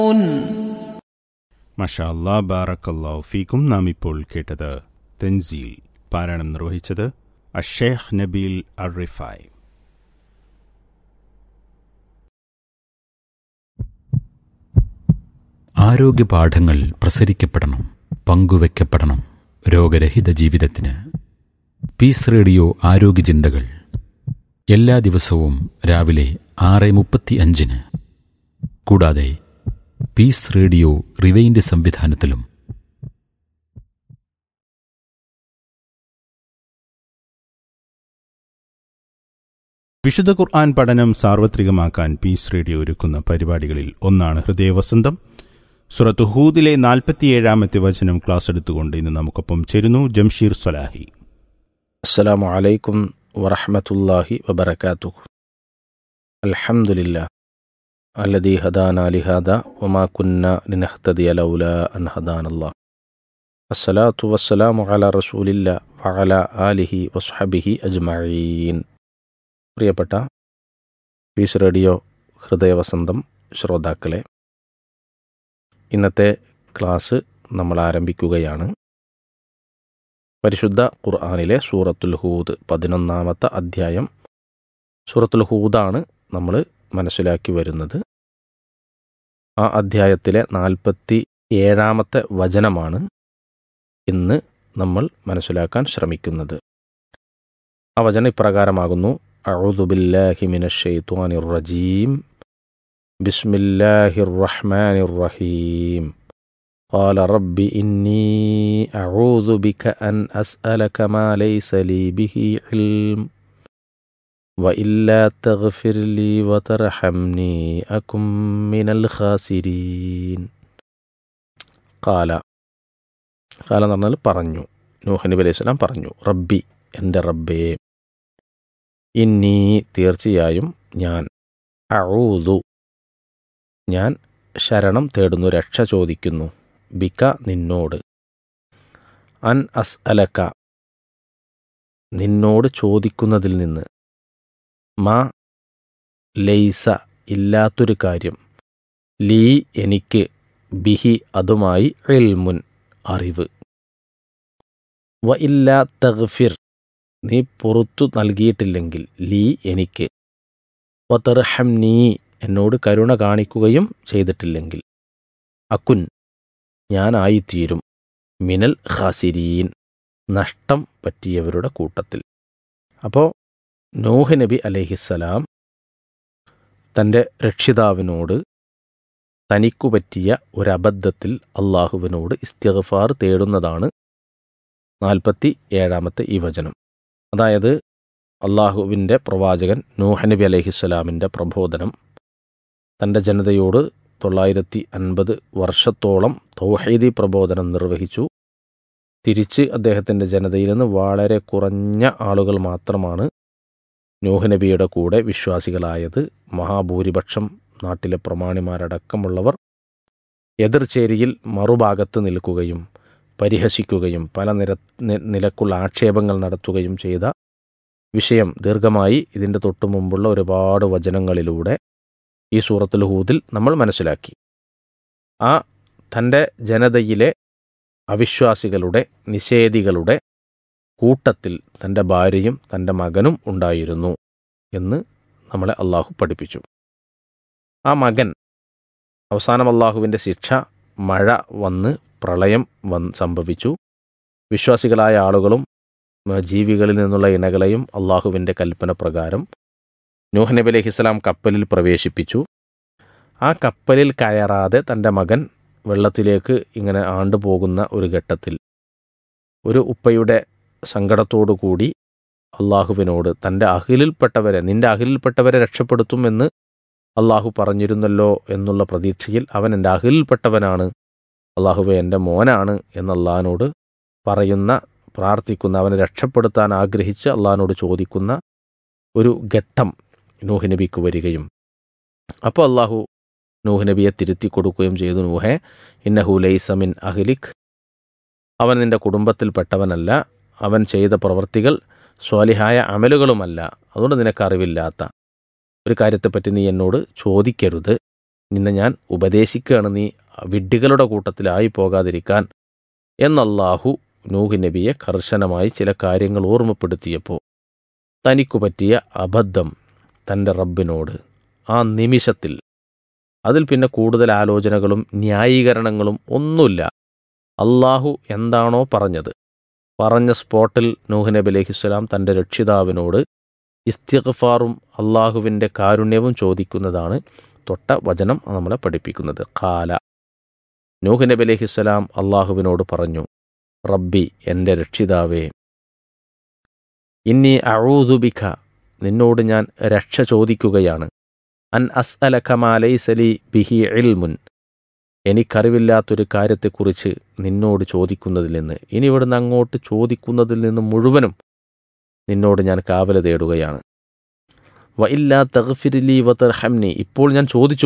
മഷാ അല്ലാ ബാറക്കല്ലാ ഫീക്കും നാം ഇപ്പോൾ കേട്ടത് തെൻസീൽ പാരായണം നിർവഹിച്ചത് അഷേഖ് നബീൽ അറിഫായ് ആരോഗ്യ പാഠങ്ങൾ പ്രസരിക്കപ്പെടണം പങ്കുവെക്കപ്പെടണം രോഗരഹിത ജീവിതത്തിന് പീസ് റേഡിയോ ആരോഗ്യ ചിന്തകൾ എല്ലാ ദിവസവും രാവിലെ ആറ് മുപ്പത്തി അഞ്ചിന് കൂടാതെ പീസ് റേഡിയോ റിവൈൻഡ് സംവിധാനത്തിലും വിശുദ്ധ ഖുർആൻ പഠനം സാർവത്രികമാക്കാൻ പീസ് റേഡിയോ ഒരുക്കുന്ന പരിപാടികളിൽ ഒന്നാണ് ഹൃദയവസന്തം സുറത്ത് ഹൂദിലെ നാൽപ്പത്തിയേഴാമത്തെ വചനം ക്ലാസ് എടുത്തുകൊണ്ട് ഇന്ന് നമുക്കൊപ്പം ചേരുന്നു ജംഷീർ സലാഹി السلام عليكم ورحمة الله وبركاته الحمد لله الذي هدانا لهذا وما كنا لنهتدي لولا أن هدانا الله الصلاة والسلام على رسول الله وعلى آله وصحبه أجمعين പ്രിയപ്പെട്ട പീസ് റേഡിയോ ഹൃദയവസന്തം ശ്രോതാക്കളെ ഇന്നത്തെ ക്ലാസ് നമ്മൾ ആരംഭിക്കുകയാണ് പരിശുദ്ധ ഖുർആാനിലെ സൂറത്തുൽ ഹൂദ് പതിനൊന്നാമത്തെ അധ്യായം സൂറത്തുൽ ഹൂദാണ് നമ്മൾ മനസ്സിലാക്കി വരുന്നത് ആ അധ്യായത്തിലെ നാൽപ്പത്തി ഏഴാമത്തെ വചനമാണ് ഇന്ന് നമ്മൾ മനസ്സിലാക്കാൻ ശ്രമിക്കുന്നത് ആ വചനം ഇപ്രകാരമാകുന്നു അഴുദുബില്ലാഹി മിനഷെയ്ത്വാനിർ റജീം ബിസ്മില്ലാഹിർ റഹ്മാനിർ റഹീം قال رب إني أعوذ بك أن أسألك ما ليس لي به علم وإلا تغفر لي وترحمني أكن من الخاسرين قال قال എന്ന് പറഞ്ഞാൽ പറഞ്ഞു നൂഹ് നബി അലൈഹി സ്വലാം പറഞ്ഞു റബ്ബി എൻ്റെ റബ്ബേ ഇന്നീ തീർച്ചയായും ഞാൻ അഊതു ഞാൻ ശരണം തേടുന്നു രക്ഷ ചോദിക്കുന്നു ബിക നിന്നോട് അൻ അസ് അലക്ക നിന്നോട് ചോദിക്കുന്നതിൽ നിന്ന് മാ ലൈസ ഇല്ലാത്തൊരു കാര്യം ലീ എനിക്ക് ബിഹി അതുമായി എൽമുൻ അറിവ് വ ഇല്ലാ തഗ്ഫിർ നീ പുറത്തു നൽകിയിട്ടില്ലെങ്കിൽ ലീ എനിക്ക് വ തെർഹം നീ എന്നോട് കരുണ കാണിക്കുകയും ചെയ്തിട്ടില്ലെങ്കിൽ അക്കുൻ ഞാനായിത്തീരും മിനൽ ഖാസിരീൻ നഷ്ടം പറ്റിയവരുടെ കൂട്ടത്തിൽ അപ്പോൾ നോഹ് നബി അലഹിസ്സലാം തൻ്റെ രക്ഷിതാവിനോട് തനിക്കു പറ്റിയ ഒരബദ്ധത്തിൽ അള്ളാഹുവിനോട് ഇസ്തിഗ്ഫാർ തേടുന്നതാണ് നാൽപ്പത്തി ഏഴാമത്തെ ഈ വചനം അതായത് അള്ളാഹുവിൻ്റെ പ്രവാചകൻ നൂഹ് നബി അലഹിസ്സലാമിൻ്റെ പ്രബോധനം തൻ്റെ ജനതയോട് തൊള്ളായിരത്തി അൻപത് വർഷത്തോളം തൗഹീദി പ്രബോധനം നിർവഹിച്ചു തിരിച്ച് അദ്ദേഹത്തിൻ്റെ ജനതയിൽ നിന്ന് വളരെ കുറഞ്ഞ ആളുകൾ മാത്രമാണ് നൂഹ് നബിയുടെ കൂടെ വിശ്വാസികളായത് മഹാഭൂരിപക്ഷം നാട്ടിലെ പ്രമാണിമാരടക്കമുള്ളവർ എതിർചേരിയിൽ മറുഭാഗത്ത് നിൽക്കുകയും പരിഹസിക്കുകയും പല നിര നിലക്കുള്ള ആക്ഷേപങ്ങൾ നടത്തുകയും ചെയ്ത വിഷയം ദീർഘമായി ഇതിൻ്റെ തൊട്ടു മുമ്പുള്ള ഒരുപാട് വചനങ്ങളിലൂടെ ഈ സൂറത്തുൽ ഹൂദിൽ നമ്മൾ മനസ്സിലാക്കി ആ തൻ്റെ ജനതയിലെ അവിശ്വാസികളുടെ നിഷേധികളുടെ കൂട്ടത്തിൽ തൻ്റെ ഭാര്യയും തൻ്റെ മകനും ഉണ്ടായിരുന്നു എന്ന് നമ്മളെ അള്ളാഹു പഠിപ്പിച്ചു ആ മകൻ അവസാനം അള്ളാഹുവിൻ്റെ ശിക്ഷ മഴ വന്ന് പ്രളയം വന്ന് സംഭവിച്ചു വിശ്വാസികളായ ആളുകളും ജീവികളിൽ നിന്നുള്ള ഇണകളെയും അള്ളാഹുവിൻ്റെ കൽപ്പന പ്രകാരം നൂഹ് നബി അലഹിസ്സലാം കപ്പലിൽ പ്രവേശിപ്പിച്ചു ആ കപ്പലിൽ കയറാതെ തൻ്റെ മകൻ വെള്ളത്തിലേക്ക് ഇങ്ങനെ ആണ്ടുപോകുന്ന ഒരു ഘട്ടത്തിൽ ഒരു ഉപ്പയുടെ സങ്കടത്തോടു കൂടി അള്ളാഹുവിനോട് തൻ്റെ അഹിലിൽപ്പെട്ടവരെ നിന്റെ അഹിലിൽപ്പെട്ടവരെ രക്ഷപ്പെടുത്തുമെന്ന് അള്ളാഹു പറഞ്ഞിരുന്നല്ലോ എന്നുള്ള പ്രതീക്ഷയിൽ അവൻ എൻ്റെ അഹിലിൽപ്പെട്ടവനാണ് അള്ളാഹുവെ എൻ്റെ മോനാണ് എന്ന് അള്ളാഹിനോട് പറയുന്ന പ്രാർത്ഥിക്കുന്ന അവനെ രക്ഷപ്പെടുത്താൻ ആഗ്രഹിച്ച് അള്ളാഹിനോട് ചോദിക്കുന്ന ഒരു ഘട്ടം നൂഹ് നബിക്ക് വരികയും അപ്പോൾ അള്ളാഹു നൂഹ് നബിയെ തിരുത്തി കൊടുക്കുകയും ചെയ്തു നൂഹെ ഇന്നഹു ലൈസമിൻ അഹ്ലിഖ് അവൻ നിന്റെ കുടുംബത്തിൽപ്പെട്ടവനല്ല അവൻ ചെയ്ത പ്രവൃത്തികൾ സ്വാലിഹായ അമലുകളുമല്ല അതുകൊണ്ട് നിനക്ക് അറിവില്ലാത്ത ഒരു കാര്യത്തെപ്പറ്റി നീ എന്നോട് ചോദിക്കരുത് നിന്നെ ഞാൻ ഉപദേശിക്കുകയാണ് നീ വിഡ്ഢികളുടെ കൂട്ടത്തിലായി പോകാതിരിക്കാൻ എന്നല്ലാഹു നൂഹ് നബിയെ കർശനമായി ചില കാര്യങ്ങൾ ഓർമ്മപ്പെടുത്തിയപ്പോൾ തനിക്കു പറ്റിയ അബദ്ധം തൻ്റെ റബ്ബിനോട് ആ നിമിഷത്തിൽ അതിൽ പിന്നെ കൂടുതൽ ആലോചനകളും ന്യായീകരണങ്ങളും ഒന്നുമില്ല അള്ളാഹു എന്താണോ പറഞ്ഞത് പറഞ്ഞ സ്പോട്ടിൽ നൂഹ് നബി അലഹിസ്സലാം തൻ്റെ രക്ഷിതാവിനോട് ഇസ്തിഗ്ഫാറും അള്ളാഹുവിൻ്റെ കാരുണ്യവും ചോദിക്കുന്നതാണ് തൊട്ട വചനം നമ്മളെ പഠിപ്പിക്കുന്നത് കാല നൂഹ് നബി അലഹിസ്സലാം അള്ളാഹുവിനോട് പറഞ്ഞു റബ്ബി എൻ്റെ രക്ഷിതാവേ ഇന്നി അഴൂതുബിഖ നിന്നോട് ഞാൻ രക്ഷ ചോദിക്കുകയാണ് അൻ അസ് അല കമാലൈസലി ബിഹി ഇൽമുൻ എനിക്കറിവില്ലാത്തൊരു കാര്യത്തെക്കുറിച്ച് നിന്നോട് ചോദിക്കുന്നതിൽ നിന്ന് ഇനി ഇവിടുന്ന് അങ്ങോട്ട് ചോദിക്കുന്നതിൽ നിന്ന് മുഴുവനും നിന്നോട് ഞാൻ കാവല തേടുകയാണ് വ ഇല്ലാ തഗ്ഫിരിലി വ തർഹംനി ഇപ്പോൾ ഞാൻ ചോദിച്ചു